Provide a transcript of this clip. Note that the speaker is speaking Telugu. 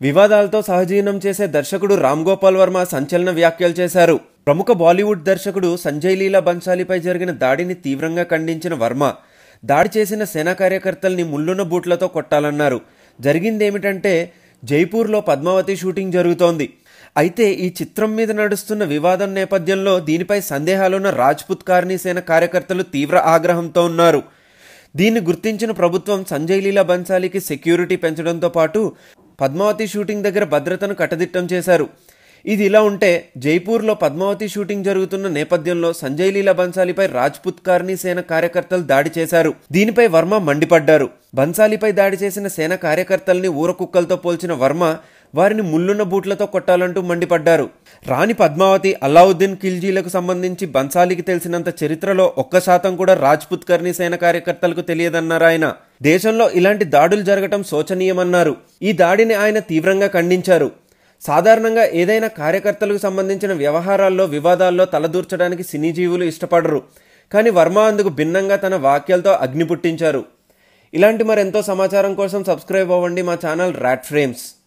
వివాదాలతో సహజీవనం చేసే దర్శకుడు రామ్ గోపాల్ వర్మ సంచలన వ్యాఖ్యలు చేశారు ప్రముఖ బాలీవుడ్ దర్శకుడు సంజయ్ లీలా బన్సాలీపై జరిగిన దాడిని తీవ్రంగా ఖండించిన వర్మ దాడి చేసిన సేనా కార్యకర్తల్ని ముళ్ళున్న బూట్లతో కొట్టాలన్నారు జరిగిందేమిటంటే జైపూర్లో పద్మావతి షూటింగ్ జరుగుతోంది అయితే ఈ చిత్రం మీద నడుస్తున్న వివాదం నేపథ్యంలో దీనిపై సందేహాలున్న రాజ్పుత్ కార్నీ సేన కార్యకర్తలు తీవ్ర ఆగ్రహంతో ఉన్నారు దీన్ని గుర్తించిన ప్రభుత్వం సంజయ్ లీలా బన్సాలీకి సెక్యూరిటీ పెంచడంతో పాటు పద్మావతి షూటింగ్ దగ్గర భద్రతను కట్టదిట్టం చేశారు ఇది ఇలా ఉంటే జైపూర్లో పద్మావతి షూటింగ్ జరుగుతున్న నేపథ్యంలో సంజయ్ లీలా బన్సాలీపై రాజ్పుత్ కార్నీ సేన కార్యకర్తలు దాడి చేశారు దీనిపై వర్మ మండిపడ్డారు బన్సాలీపై దాడి చేసిన సేన కార్యకర్తల్ని ఊరకుక్కలతో పోల్చిన వర్మ వారిని ముళ్ళున్న బూట్లతో కొట్టాలంటూ మండిపడ్డారు రాణి పద్మావతి అల్లావుద్దీన్ ఖిల్జీలకు సంబంధించి బన్సాలీకి తెలిసినంత చరిత్రలో ఒక్క శాతం కూడా రాజ్పుత్ కర్నీ సేన కార్యకర్తలకు తెలియదన్నారు ఆయన దేశంలో ఇలాంటి దాడులు జరగటం శోచనీయమన్నారు ఈ దాడిని ఆయన తీవ్రంగా ఖండించారు సాధారణంగా ఏదైనా కార్యకర్తలకు సంబంధించిన వ్యవహారాల్లో వివాదాల్లో తలదూర్చడానికి సినీ జీవులు ఇష్టపడరు కానీ వర్మ అందుకు భిన్నంగా తన వాక్యాలతో అగ్ని పుట్టించారు ఇలాంటి మరెంతో సమాచారం కోసం సబ్స్క్రైబ్ అవ్వండి మా ఛానల్ ర్యాట్ ఫ్రేమ్స్